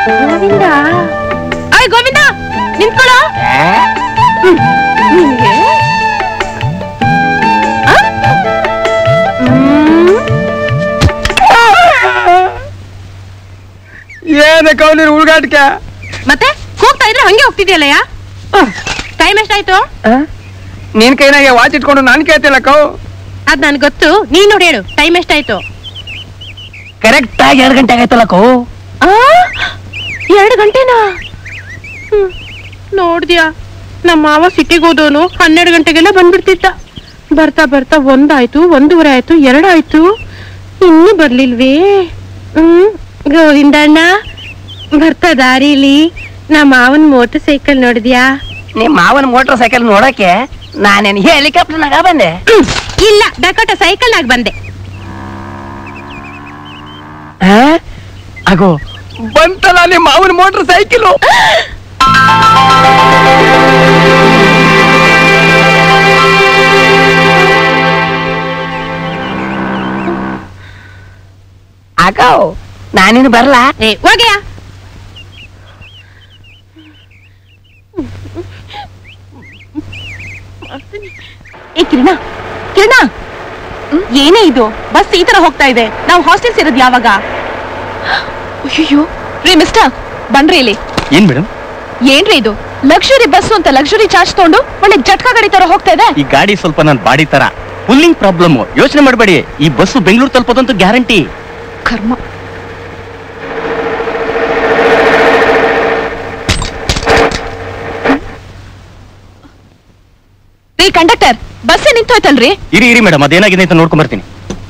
ಗೋವಿಂದ ಅಯ್ಯ ಗೋವಿಂದ ನಿಂತ್ಕೊಳ್ಳೋ ನಿನ್ಗೆ ಆ? ಹ್ಮ್. ಏನಕ್ಕ ನೀನು ಹುಡುಗಾಟಿಕೆ ಮತ್ತೆ ಹೋಗ್ತಾ ಇದ್ರೆ ಹಂಗೆ ಹೋಗ್ತಿದ್ಯಲ್ಲಯ್ಯ ಟೈಮ್ ಎಷ್ಟಾಯ್ತು ನಿನ್ ಕೈನಾಗೆ ವಾಚ್ ಇಟ್ಕೊಂಡು ನಾನು ಕೇಳ್ತಿಲ್ಲ ಕೌ ಅದ್ ನನ್ಗೆ ಗೊತ್ತು ನೀನ್ ನೋಡಿ ಹೇಳು ಟೈಮ್ ಎಷ್ಟಾಯ್ತು ಕರೆಕ್ಟ್ ಆಗಿ ಎರಡು ಗಂಟೆ ಆಗೈತಲ್ಲ ಕೌ ಆ ಎರಡು ಗಂಟೆನಾ ಹ್ಮ್. ನೋಡ್ದ್ಯಾ ನಮ್ಮ ಮಾವ ಸಿಟಿಗೆ ಹೋದವನು ಹನ್ನೆರಡು ಗಂಟೆಗೆಲ್ಲ ಬಂದ್ಬಿಡ್ತಿದ್ದ ಬರ್ತಾ ಬರ್ತಾ ಒಂದಾಯ್ತು ಒಂದೂವರೆ ಆಯ್ತು ಎರಡಾಯ್ತು ಇನ್ನೂ ಬರ್ಲಿಲ್ವೇ ಹ್ಮ್ ಗೋವಿಂದಣ್ಣ ಬರ್ತಾ ದಾರಿಲಿ ನಮ್ಮ ಮಾವನ್ ಮೋಟರ್ ಸೈಕಲ್ ನೋಡಿದ್ಯಾ ನಿಮ್ಮ ಮಾವನ ಮೋಟರ್ ಸೈಕಲ್ ನೋಡಕ್ಕೆ ನಾನೇನು ಹೆಲಿಕಾಪ್ಟರ್ನಾಗ ಬಂದೆ ಹ್ಮ್. ಇಲ್ಲ ಡಕೋಟ ಸೈಕಲ್ ನಾಗ ಬಂದೆ ಅಗೋ ಬಂತಲ್ಲ ನಿಮ್ಮ ಮಾವನ ಮೋಟರ್ ಸೈಕಲ್ ಅಗೋ ನಾನಿನ್ನು ಬರ್ಲಾ ಏ ಹೋಗ್ಯಾ ಏ ಕಿರಣ ಕಿರಣ ಏನೇ ಇದು ಬಸ್ ಈ ತರ ಹೋಗ್ತಾ ಇದೆ ನಾವು ಹಾಸ್ಟೆಲ್ ಸೇರೋದು ಯಾವಾಗ ಅಯ್ಯೋ ರೀ ಮಿಸ್ಟರ್ ಬನ್ರಿ ಇಲ್ಲಿ ಏನ್ ಮೇಡಮ್ ಏನ್ರಿ ಇದು ಲಕ್ಷರಿ ಬಸ್ ಅಂತ ಲಕ್ಷರಿ ಚಾರ್ಜ್ ತಗೊಂಡು ಒಳ್ಳೆ ಜಟ್ಕಾ ಗಾಡಿ ತರ ಹೋಗ್ತಾ ಇದೆ ಈ ಗಾಡಿ ಸ್ವಲ್ಪ ನನ್ನ ಬಾಡಿ ತರ ಪುಲ್ಲಿಂಗ್ ಪ್ರಾಬ್ಲಮ್ ಯೋಚನೆ ಮಾಡಬೇಡಿ ಈ ಬಸ್ಸು ಬೆಂಗಳೂರು ತಲುಪೋದಂತೂ ಗ್ಯಾರಂಟಿ ಕರ್ಮ ರೀ ಕಂಡಕ್ಟರ್ ಬಸ್ ನಿಂತೋಯ್ತಲ್ರಿ ಇರಿ ಇರಿ ಮೇಡಮ್ ಅದೇನಾಗಿದೆ ಅಂತ ನೋಡ್ಕೊಂಡ್ ಬರ್ತೀನಿ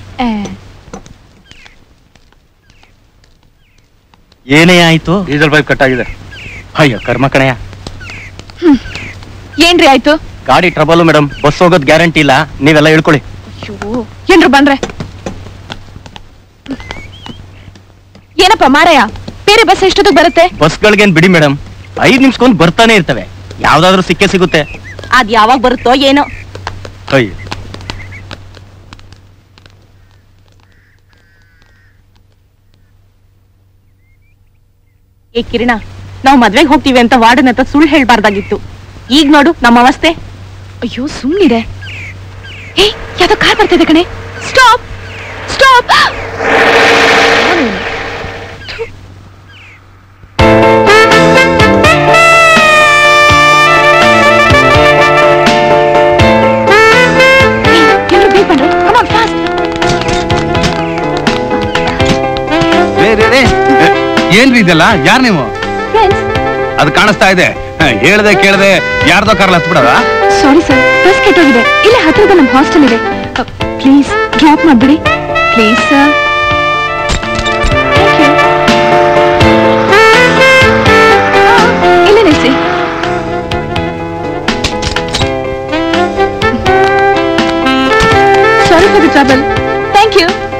ಏನೇ ಆಯ್ತು ಡೀಸೆಲ್ ಪೈಪ್ ಕಟ್ ಆಗಿದೆ ಅಯ್ಯೋ ಕರ್ಮ ಕಣಯ್ಯ ಏನ್ರಿ ಆಯ್ತು ಗಾಡಿ ಟ್ರಬಲ್ ಮೇಡಮ್ ಬಸ್ ಹೋಗೋದ್ ಗ್ಯಾರಂಟಿ ಇಲ್ಲ ನೀವೆಲ್ಲ ಹೇಳ್ಕೊಳ್ಳಿ ಅಯ್ಯೋ ಏನ್ರು ಬಂದ್ರೆ ಏನಪ್ಪ ಮಾರಾಯ ಬೇರೆ ಬಸ್ ಎಷ್ಟೊತ್ತಿಗೆ ಬರುತ್ತೆ ಬಸ್ಗಳಿಗೇನ್ ಬಿಡಿ ಮೇಡಮ್ ಐದ್ ನಿಮಿಷಕ್ಕೊಂದು ಬರ್ತಾನೆ ಇರ್ತವೆ ಯಾವ್ದಾದ್ರೂ ಸಿಕ್ಕೇ ಸಿಗುತ್ತೆ ಅದ್ ಯಾವಾಗ ಬರುತ್ತೋ ಏನೋ ಅಯ್ಯೋ ಏ ಕಿರಣ ನಾವು ಮದ್ವೆಗೆ ಹೋಗ್ತೀವಿ ಅಂತ ವಾರ್ಡನ್ ಹತ್ರ ಸುಳ್ಳು ಹೇಳ್ಬಾರ್ದಾಗಿತ್ತು ಈಗ ನೋಡು ನಮ್ಮ ಅವಸ್ಥೆ ಅಯ್ಯೋ ಸುಮ್ನಿರೆ ಏ ಯಾವ್ದೋ ಕಾರ್ ಬರ್ತಿದೆ ಕಣೆ ಸ್ಟಾಪ್ ಸ್ಟಾಪ್ ಏನ್ರಿ ಇದೆಲ್ಲ ಯಾರ್ ನೀವು ಅದು ಕಾಣಿಸ್ತಾ ಇದೆ ಹ, ಹೇಳ್ದೆ ಕೇಳ್ದೆ ಯಾರ್ದೋ ಕಾರ್ಲ ಹತ್ಬಿಡದ ಸಾರಿ ಸರ್ ಬಸ್ ಕೆಟ್ಟೋಗಿದೆ ಇಲ್ಲೇ ಹತ್ತಿರದ ನಮ್ಮ ಹಾಸ್ಟೆಲ್ ಇದೆ ಪ್ಲೀಸ್ ಡ್ರಾಪ್ ಮಾಡ್ಬಿಡಿ ಪ್ಲೀಸ್ ಸರ್ ಇಲ್ಲೇ ನಿಲ್ಸಿ sorry for the trouble thank you